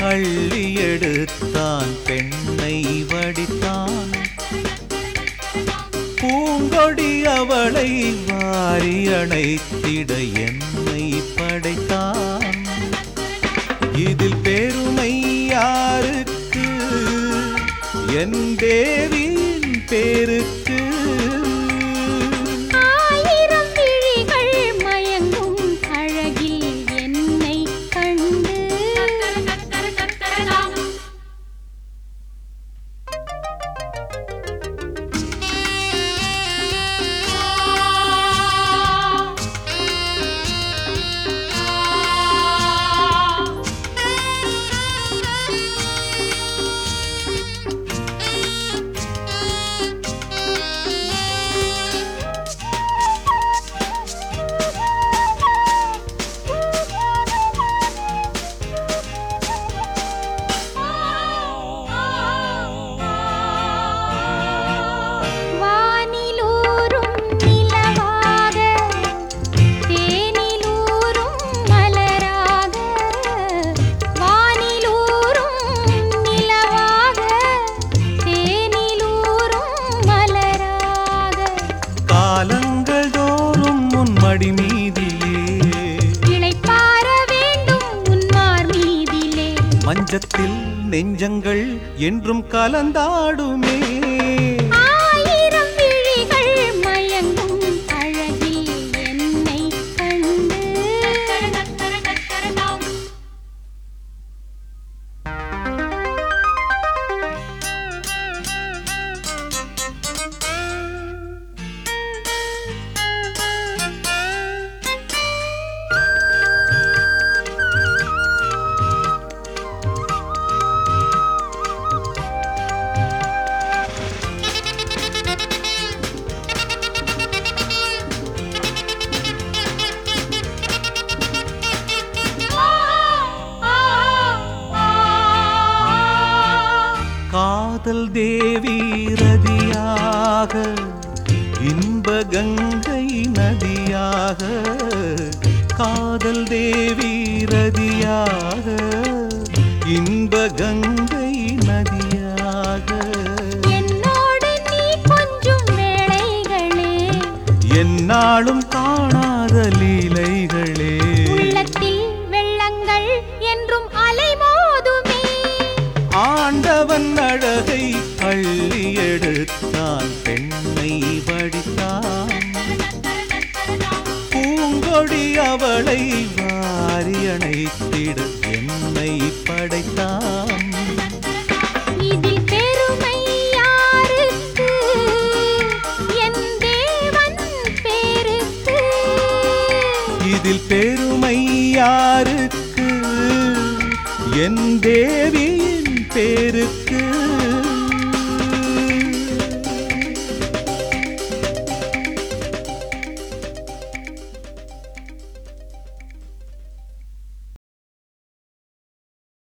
அள்ளி எடுத்தான் பெண்ணை வடித்தான் பூங்கொடி அவளை வாரி அணைத்திட என்னை படைத்தான் இதில் பெருமை யாருக்கு என் தேவியின் பேருக்கு ஆயிரம் விழிகள் மயங்கும் அழகில் என்னை கண்டு வானிலூரும் நிலவாக தேனிலூரும் மலராக வானிலூரும் நிலவாக தேனிலூரும் மலராக காலங்கள் தோறும் உன் மடி மீதிலே இளைப்பாற வேண்டும் உன்மார் மீதிலே மஞ்சத்தில் நெஞ்சங்கள் என்றும் கலந்தாடுமே ஆயிரம் விழிகள் மயங்கும் அழகில் என்னை கண்டு காதல் தேவி ரதியாக இன்ப கங்கை நதியாக காதல் தேவி ரதியாக இன்ப கங்கை நதியாக என்னோடு நீ கொஞ்சம் வேளைகளே என்னாலும் காணாத லீலைகளே உள்ளத்தில் வெள்ளங்கள் என்றும் அலைமோதுமே ஆண்டவன் அழகை அள்ளி எடுத்தான் பெண்ணை வடித்தான் பூங்கொடி அவளை வாரி அணைத்திட என்னை படைத்தான் இதில் பெருமை யாருக்கு என் தேவன் பேருக்கு இதில் பெருமை யாருக்கு என் தேவியின் பேருக்கு